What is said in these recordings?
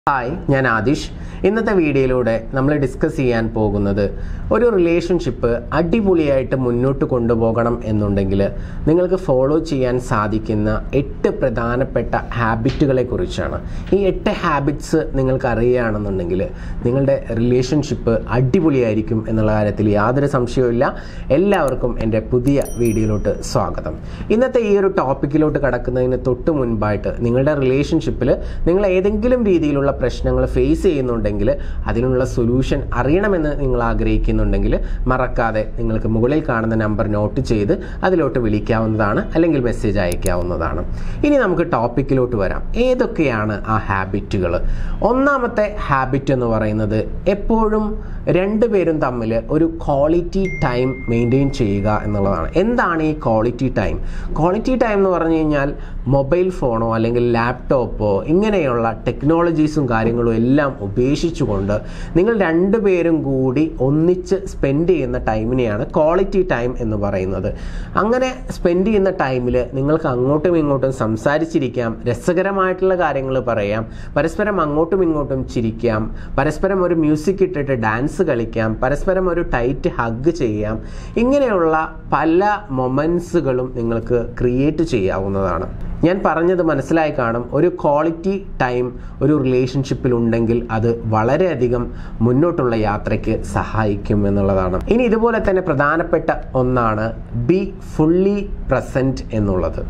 hi ഞാൻ ആദിഷ് ഇന്നത്തെ വീഡിയോയിലൂടെ നമ്മൾ ഡിസ്കസ് ചെയ്യാൻ പോകുന്നത് ഒരു റിലേഷൻഷിപ്പ് അടിപൊളിയായിട്ട് മുന്നോട്ട് കൊണ്ടുപോകണം എന്നുണ്ടെങ്കിൽ നിങ്ങൾക്ക് ഫോളോ ചെയ്യാൻ സാധിക്കുന്ന എട്ട് പ്രധാനപ്പെട്ട ഹാബിറ്റുകളെ കുറിച്ചാണ് ഈ എട്ട് ഹാബിറ്റ്സ് നിങ്ങൾക്ക് അറിയുകയാണെന്നുണ്ടെങ്കിൽ നിങ്ങളുടെ റിലേഷൻഷിപ്പ് അടിപൊളിയായിരിക്കും എന്നുള്ള കാര്യത്തിൽ യാതൊരു സംശയവുമില്ല എല്ലാവർക്കും എൻ്റെ പുതിയ വീഡിയോയിലോട്ട് സ്വാഗതം ഇന്നത്തെ ഈ ഒരു ടോപ്പിക്കിലോട്ട് കടക്കുന്നതിന് തൊട്ട് മുൻപായിട്ട് നിങ്ങളുടെ റിലേഷൻഷിപ്പിൽ നിങ്ങൾ ഏതെങ്കിലും രീതിയിലുള്ള പ്രശ്നങ്ങൾ ഫേസ് ചെയ്യുന്നുണ്ടെങ്കിൽ അതിനുള്ള സൊല്യൂഷൻ അറിയണമെന്ന് നിങ്ങൾ ആഗ്രഹിക്കുന്നുണ്ടെങ്കിൽ മറക്കാതെ നിങ്ങൾക്ക് മുകളിൽ കാണുന്ന നമ്പർ നോട്ട് ചെയ്ത് അതിലോട്ട് വിളിക്കാവുന്നതാണ് അല്ലെങ്കിൽ മെസ്സേജ് അയക്കാവുന്നതാണ് ഇനി നമുക്ക് ടോപ്പിക്കിലോട്ട് വരാം ഏതൊക്കെയാണ് ആ ഹാബിറ്റുകൾ ഒന്നാമത്തെ ഹാബിറ്റ് എന്ന് പറയുന്നത് എപ്പോഴും രണ്ടുപേരും തമ്മിൽ ഒരു ക്വാളിറ്റി ടൈം മെയിൻറ്റെയിൻ ചെയ്യുക എന്നുള്ളതാണ് എന്താണ് ഈ ക്വാളിറ്റി ടൈം ക്വാളിറ്റി ടൈം എന്ന് പറഞ്ഞു കഴിഞ്ഞാൽ മൊബൈൽ ഫോണോ അല്ലെങ്കിൽ ലാപ്ടോപ്പോ ഇങ്ങനെയുള്ള ടെക്നോളജീസും കാര്യങ്ങളും എല്ലാം ഉപേക്ഷിച്ചുകൊണ്ട് നിങ്ങൾ രണ്ടുപേരും കൂടി ഒന്നിച്ച് സ്പെൻഡ് ചെയ്യുന്ന ടൈമിനെയാണ് ക്വാളിറ്റി ടൈം എന്ന് പറയുന്നത് അങ്ങനെ സ്പെൻഡ് ചെയ്യുന്ന ടൈമിൽ നിങ്ങൾക്ക് അങ്ങോട്ടും ഇങ്ങോട്ടും സംസാരിച്ചിരിക്കാം രസകരമായിട്ടുള്ള കാര്യങ്ങൾ പറയാം പരസ്പരം അങ്ങോട്ടും ഇങ്ങോട്ടും ചിരിക്കാം പരസ്പരം ഒരു മ്യൂസിക് ഇട്ടിട്ട് ഡാൻസ് കളിക്കാം പരസ്പരം ഒരു ടൈറ്റ് ഹഗ് ചെയ്യാം ഇങ്ങനെയുള്ള പല മൊമെൻസുകളും നിങ്ങൾക്ക് ക്രിയേറ്റ് ചെയ്യാവുന്നതാണ് ഞാൻ പറഞ്ഞത് മനസ്സിലായി കാണും ഒരു ക്വാളിറ്റി ടൈം ഒരു റിലേഷൻഷിപ്പിൽ ഉണ്ടെങ്കിൽ അത് വളരെയധികം മുന്നോട്ടുള്ള യാത്രയ്ക്ക് സഹായിക്കും എന്നുള്ളതാണ് ഇനി ഇതുപോലെ തന്നെ പ്രധാനപ്പെട്ട ഒന്നാണ് ബി ഫുള്ളി പ്രസൻറ്റ് എന്നുള്ളത്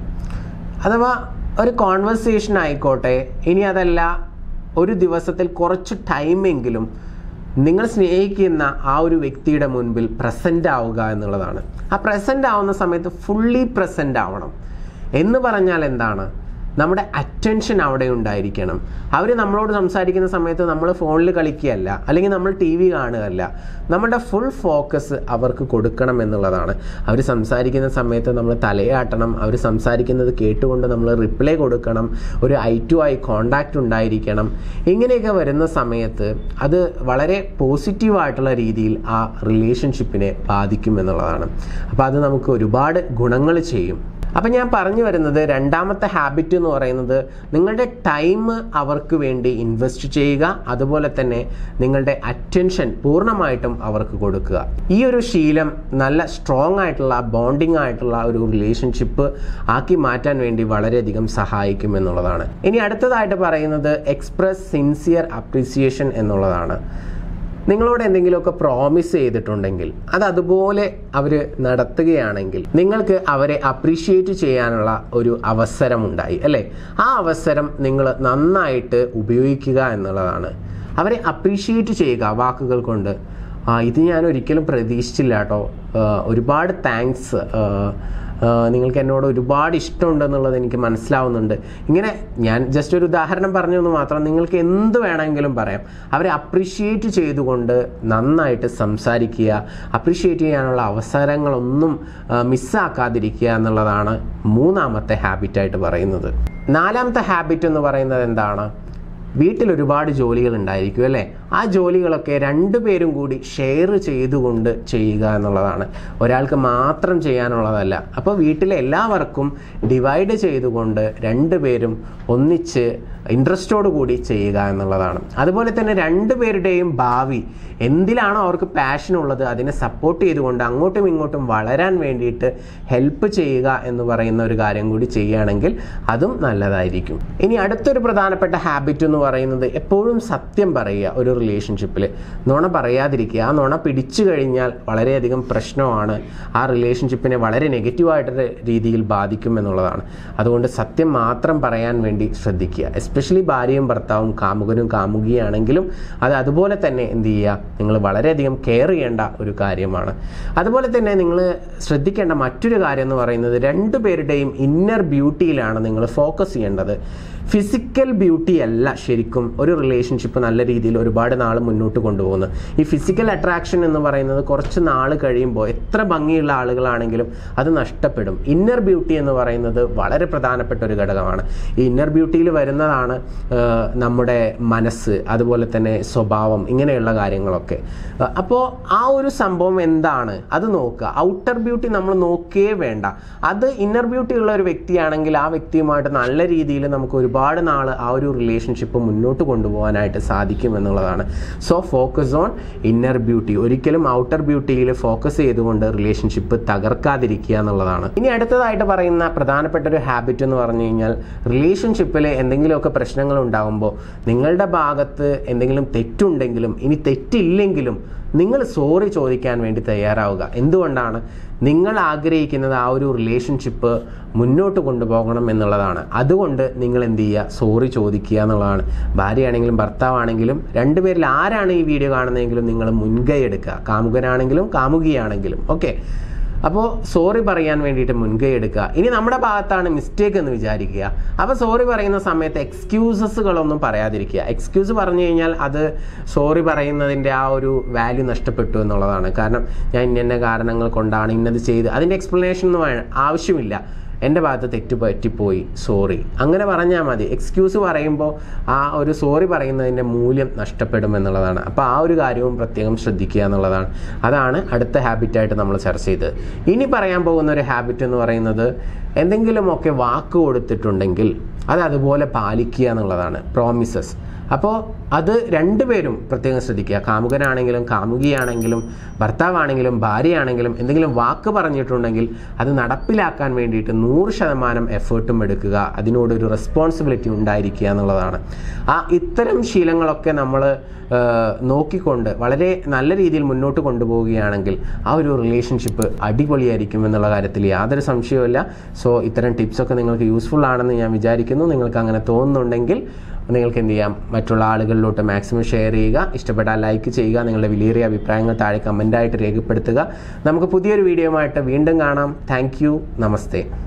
അഥവാ ഒരു കോൺവെർസേഷൻ ആയിക്കോട്ടെ ഇനി അതല്ല ഒരു ദിവസത്തിൽ കുറച്ച് ടൈമെങ്കിലും നിങ്ങൾ സ്നേഹിക്കുന്ന ആ ഒരു വ്യക്തിയുടെ മുൻപിൽ പ്രസൻ്റ് ആവുക എന്നുള്ളതാണ് ആ പ്രസൻ്റ് ആവുന്ന സമയത്ത് ഫുള്ളി പ്രസൻ്റ് ആവണം എന്ന് പറഞ്ഞാൽ എന്താണ് നമ്മുടെ അറ്റൻഷൻ അവിടെ ഉണ്ടായിരിക്കണം അവർ നമ്മളോട് സംസാരിക്കുന്ന സമയത്ത് നമ്മൾ ഫോണിൽ കളിക്കുകയല്ല അല്ലെങ്കിൽ നമ്മൾ ടി വി കാണുകയല്ല നമ്മുടെ ഫുൾ ഫോക്കസ് അവർക്ക് കൊടുക്കണം എന്നുള്ളതാണ് അവർ സംസാരിക്കുന്ന സമയത്ത് നമ്മൾ തലയാട്ടണം അവർ സംസാരിക്കുന്നത് കേട്ടുകൊണ്ട് നമ്മൾ റിപ്ലൈ കൊടുക്കണം ഒരു ഐ ടു ഐ കോണ്ടാക്റ്റ് ഉണ്ടായിരിക്കണം ഇങ്ങനെയൊക്കെ വരുന്ന സമയത്ത് അത് വളരെ പോസിറ്റീവായിട്ടുള്ള രീതിയിൽ ആ റിലേഷൻഷിപ്പിനെ ബാധിക്കും എന്നുള്ളതാണ് അപ്പോൾ അത് നമുക്ക് ഒരുപാട് ഗുണങ്ങൾ ചെയ്യും അപ്പം ഞാൻ പറഞ്ഞു വരുന്നത് രണ്ടാമത്തെ ഹാബിറ്റ് എന്ന് പറയുന്നത് നിങ്ങളുടെ ടൈം അവർക്ക് വേണ്ടി ഇൻവെസ്റ്റ് ചെയ്യുക അതുപോലെ തന്നെ നിങ്ങളുടെ അറ്റൻഷൻ പൂർണ്ണമായിട്ടും അവർക്ക് കൊടുക്കുക ഈ ഒരു ശീലം നല്ല സ്ട്രോങ് ആയിട്ടുള്ള ബോണ്ടിങ് ആയിട്ടുള്ള ഒരു റിലേഷൻഷിപ്പ് ആക്കി മാറ്റാൻ വേണ്ടി വളരെയധികം സഹായിക്കും എന്നുള്ളതാണ് ഇനി അടുത്തതായിട്ട് പറയുന്നത് എക്സ്പ്രസ് സിൻസിയർ അപ്രീസിയേഷൻ എന്നുള്ളതാണ് നിങ്ങളോട് എന്തെങ്കിലുമൊക്കെ പ്രോമിസ് ചെയ്തിട്ടുണ്ടെങ്കിൽ അത് അതുപോലെ അവർ നടത്തുകയാണെങ്കിൽ നിങ്ങൾക്ക് അവരെ അപ്രീഷിയേറ്റ് ചെയ്യാനുള്ള ഒരു അവസരമുണ്ടായി അല്ലേ ആ അവസരം നിങ്ങൾ നന്നായിട്ട് ഉപയോഗിക്കുക എന്നുള്ളതാണ് അവരെ അപ്രീഷിയേറ്റ് ചെയ്യുക വാക്കുകൾ കൊണ്ട് ആ ഇത് ഞാൻ ഒരിക്കലും പ്രതീക്ഷിച്ചില്ല കേട്ടോ ഒരുപാട് താങ്ക്സ് നിങ്ങൾക്ക് എന്നോട് ഒരുപാട് ഇഷ്ടമുണ്ടെന്നുള്ളത് എനിക്ക് മനസ്സിലാവുന്നുണ്ട് ഇങ്ങനെ ഞാൻ ജസ്റ്റ് ഒരു ഉദാഹരണം പറഞ്ഞു എന്ന് മാത്രം നിങ്ങൾക്ക് എന്ത് വേണമെങ്കിലും പറയാം അവരെ അപ്രീഷിയേറ്റ് ചെയ്തുകൊണ്ട് നന്നായിട്ട് സംസാരിക്കുക അപ്രീഷിയേറ്റ് ചെയ്യാനുള്ള അവസരങ്ങളൊന്നും മിസ്സാക്കാതിരിക്കുക എന്നുള്ളതാണ് മൂന്നാമത്തെ ഹാബിറ്റായിട്ട് പറയുന്നത് നാലാമത്തെ ഹാബിറ്റ് എന്ന് പറയുന്നത് എന്താണ് വീട്ടിൽ ഒരുപാട് ജോലികൾ ഉണ്ടായിരിക്കും അല്ലേ ആ ജോലികളൊക്കെ രണ്ടുപേരും കൂടി ഷെയർ ചെയ്തുകൊണ്ട് ചെയ്യുക എന്നുള്ളതാണ് ഒരാൾക്ക് മാത്രം ചെയ്യാനുള്ളതല്ല അപ്പോൾ വീട്ടിലെ എല്ലാവർക്കും ഡിവൈഡ് ചെയ്തുകൊണ്ട് രണ്ടുപേരും ഒന്നിച്ച് ഇൻട്രസ്റ്റോട് കൂടി ചെയ്യുക എന്നുള്ളതാണ് അതുപോലെ തന്നെ രണ്ടുപേരുടെയും ഭാവി എന്തിലാണോ അവർക്ക് പാഷൻ ഉള്ളത് അതിനെ സപ്പോർട്ട് ചെയ്തുകൊണ്ട് അങ്ങോട്ടും ഇങ്ങോട്ടും വളരാൻ വേണ്ടിയിട്ട് ഹെൽപ്പ് ചെയ്യുക എന്ന് പറയുന്ന ഒരു കാര്യം കൂടി ചെയ്യുകയാണെങ്കിൽ അതും നല്ലതായിരിക്കും ഇനി അടുത്തൊരു പ്രധാനപ്പെട്ട ഹാബിറ്റ് എന്ന് പറയുന്നത് എപ്പോഴും സത്യം പറയുക ഒരു റിലേഷൻഷിപ്പിൽ നുണ പറയാതിരിക്കുക ആ നുണ പിടിച്ചു കഴിഞ്ഞാൽ വളരെയധികം പ്രശ്നമാണ് ആ റിലേഷൻഷിപ്പിനെ വളരെ നെഗറ്റീവായിട്ടുള്ള രീതിയിൽ ബാധിക്കും എന്നുള്ളതാണ് അതുകൊണ്ട് സത്യം മാത്രം പറയാൻ വേണ്ടി ശ്രദ്ധിക്കുക എസ്പെഷ്യലി ഭാര്യയും ഭർത്താവും കാമുകനും കാമുകിയാണെങ്കിലും അത് അതുപോലെ തന്നെ എന്ത് ചെയ്യുക നിങ്ങൾ വളരെയധികം കെയർ ചെയ്യേണ്ട ഒരു കാര്യമാണ് അതുപോലെ തന്നെ നിങ്ങൾ ശ്രദ്ധിക്കേണ്ട മറ്റൊരു കാര്യം എന്ന് പറയുന്നത് രണ്ടുപേരുടെയും ഇന്നർ ബ്യൂട്ടിയിലാണ് നിങ്ങൾ ഫോക്കസ് ചെയ്യേണ്ടത് ഫിസിക്കൽ ബ്യൂട്ടി അല്ല ശരിക്കും ഒരു റിലേഷൻഷിപ്പ് നല്ല രീതിയിൽ ഒരുപാട് നാൾ മുന്നോട്ട് കൊണ്ടുപോകുന്നത് ഈ ഫിസിക്കൽ അട്രാക്ഷൻ എന്ന് പറയുന്നത് കുറച്ച് നാൾ കഴിയുമ്പോൾ എത്ര ഭംഗിയുള്ള ആളുകളാണെങ്കിലും അത് നഷ്ടപ്പെടും ഇന്നർ ബ്യൂട്ടി എന്ന് പറയുന്നത് വളരെ പ്രധാനപ്പെട്ട ഒരു ഘടകമാണ് ഈ ഇന്നർ ബ്യൂട്ടിയിൽ വരുന്നതാണ് നമ്മുടെ മനസ്സ് അതുപോലെ തന്നെ സ്വഭാവം ഇങ്ങനെയുള്ള കാര്യങ്ങളൊക്കെ അപ്പോൾ ആ ഒരു സംഭവം എന്താണ് അത് നോക്കുക ഔട്ടർ ബ്യൂട്ടി നമ്മൾ നോക്കേ വേണ്ട അത് ഇന്നർ ബ്യൂട്ടി ഉള്ള ഒരു വ്യക്തിയാണെങ്കിൽ ആ വ്യക്തിയുമായിട്ട് നല്ല രീതിയിൽ നമുക്ക് ഒരു ഒരുപാട് നാൾ ആ ഒരു റിലേഷൻഷിപ്പ് മുന്നോട്ട് കൊണ്ടുപോകാനായിട്ട് സാധിക്കും എന്നുള്ളതാണ് so focus on inner beauty ഒരിക്കലും ഔട്ടർ ബ്യൂട്ടിയിൽ ഫോക്കസ് ചെയ്തുകൊണ്ട് റിലേഷൻഷിപ്പ് തകർക്കാതിരിക്കുക എന്നുള്ളതാണ് ഇനി അടുത്തതായിട്ട് പറയുന്ന പ്രധാനപ്പെട്ട ഒരു ഹാബിറ്റ് എന്ന് പറഞ്ഞു കഴിഞ്ഞാൽ റിലേഷൻഷിപ്പിൽ എന്തെങ്കിലുമൊക്കെ പ്രശ്നങ്ങൾ ഉണ്ടാകുമ്പോൾ നിങ്ങളുടെ ഭാഗത്ത് എന്തെങ്കിലും തെറ്റുണ്ടെങ്കിലും ഇനി തെറ്റില്ലെങ്കിലും നിങ്ങൾ സോറി ചോദിക്കാൻ വേണ്ടി തയ്യാറാവുക എന്തുകൊണ്ടാണ് നിങ്ങൾ ആഗ്രഹിക്കുന്നത് ആ ഒരു റിലേഷൻഷിപ്പ് മുന്നോട്ട് കൊണ്ടുപോകണം എന്നുള്ളതാണ് അതുകൊണ്ട് നിങ്ങൾ എന്ത് ചെയ്യുക സോറി ചോദിക്കുക എന്നുള്ളതാണ് ഭാര്യയാണെങ്കിലും ഭർത്താവാണെങ്കിലും രണ്ടുപേരിൽ ആരാണ് ഈ വീഡിയോ കാണുന്നതെങ്കിലും നിങ്ങൾ മുൻകൈ എടുക്കുക കാമുകനാണെങ്കിലും കാമുകിയാണെങ്കിലും ഓക്കെ അപ്പോൾ സോറി പറയാൻ വേണ്ടിയിട്ട് മുൻകൈ എടുക്കുക ഇനി നമ്മുടെ ഭാഗത്താണ് മിസ്റ്റേക്ക് എന്ന് വിചാരിക്കുക അപ്പോൾ സോറി പറയുന്ന സമയത്ത് എക്സ്ക്യൂസസുകളൊന്നും പറയാതിരിക്കുക എക്സ്ക്യൂസ് പറഞ്ഞു കഴിഞ്ഞാൽ അത് സോറി പറയുന്നതിൻ്റെ ആ ഒരു വാല്യൂ നഷ്ടപ്പെട്ടു എന്നുള്ളതാണ് കാരണം ഞാൻ ഇന്ന കാരണങ്ങൾ കൊണ്ടാണ് ഇന്നത് ചെയ്ത് അതിൻ്റെ എക്സ്പ്ലനേഷൻ ഒന്നും വേ- ആവശ്യമില്ല എൻ്റെ ഭാഗത്ത് തെറ്റ് പറ്റിപ്പോയി സോറി അങ്ങനെ പറഞ്ഞാൽ മതി എക്സ്ക്യൂസ് പറയുമ്പോൾ ആ ഒരു സോറി പറയുന്നതിൻ്റെ മൂല്യം നഷ്ടപ്പെടും എന്നുള്ളതാണ് അപ്പോൾ ആ ഒരു കാര്യവും പ്രത്യേകം ശ്രദ്ധിക്കുക എന്നുള്ളതാണ് അതാണ് അടുത്ത ഹാബിറ്റായിട്ട് നമ്മൾ ചർച്ച ചെയ്തത് ഇനി പറയാൻ പോകുന്ന ഒരു ഹാബിറ്റ് എന്ന് പറയുന്നത് എന്തെങ്കിലുമൊക്കെ വാക്ക് കൊടുത്തിട്ടുണ്ടെങ്കിൽ അത് അതുപോലെ പാലിക്കുക എന്നുള്ളതാണ് പ്രോമിസസ് അപ്പോൾ അത് രണ്ടുപേരും പ്രത്യേകം ശ്രദ്ധിക്കുക കാമുകനാണെങ്കിലും കാമുകിയാണെങ്കിലും ഭർത്താവാണെങ്കിലും ഭാര്യയാണെങ്കിലും എന്തെങ്കിലും വാക്ക് പറഞ്ഞിട്ടുണ്ടെങ്കിൽ അത് നടപ്പിലാക്കാൻ വേണ്ടിയിട്ട് നൂറ് ശതമാനം എഫേർട്ടും എടുക്കുക അതിനോടൊരു റെസ്പോൺസിബിലിറ്റി ഉണ്ടായിരിക്കുക എന്നുള്ളതാണ് ആ ഇത്തരം ശീലങ്ങളൊക്കെ നമ്മൾ നോക്കിക്കൊണ്ട് വളരെ നല്ല രീതിയിൽ മുന്നോട്ട് കൊണ്ടുപോവുകയാണെങ്കിൽ ആ ഒരു റിലേഷൻഷിപ്പ് അടിപൊളിയായിരിക്കും എന്നുള്ള കാര്യത്തിൽ യാതൊരു സംശയവുമില്ല സോ ഇത്തരം ടിപ്സൊക്കെ നിങ്ങൾക്ക് യൂസ്ഫുൾ ആണെന്ന് ഞാൻ വിചാരിക്കുന്നു നിങ്ങൾക്ക് അങ്ങനെ തോന്നുന്നുണ്ടെങ്കിൽ നിങ്ങൾക്ക് എന്ത് ചെയ്യാം മറ്റുള്ള ആളുകളിലോട്ട് മാക്സിമം ഷെയർ ചെയ്യുക ഇഷ്ടപ്പെട്ടാൽ ലൈക്ക് ചെയ്യുക നിങ്ങളുടെ വിലയേറിയ അഭിപ്രായങ്ങൾ താഴെ കമൻ്റായിട്ട് രേഖപ്പെടുത്തുക നമുക്ക് പുതിയൊരു വീഡിയോയുമായിട്ട് വീണ്ടും കാണാം താങ്ക് നമസ്തേ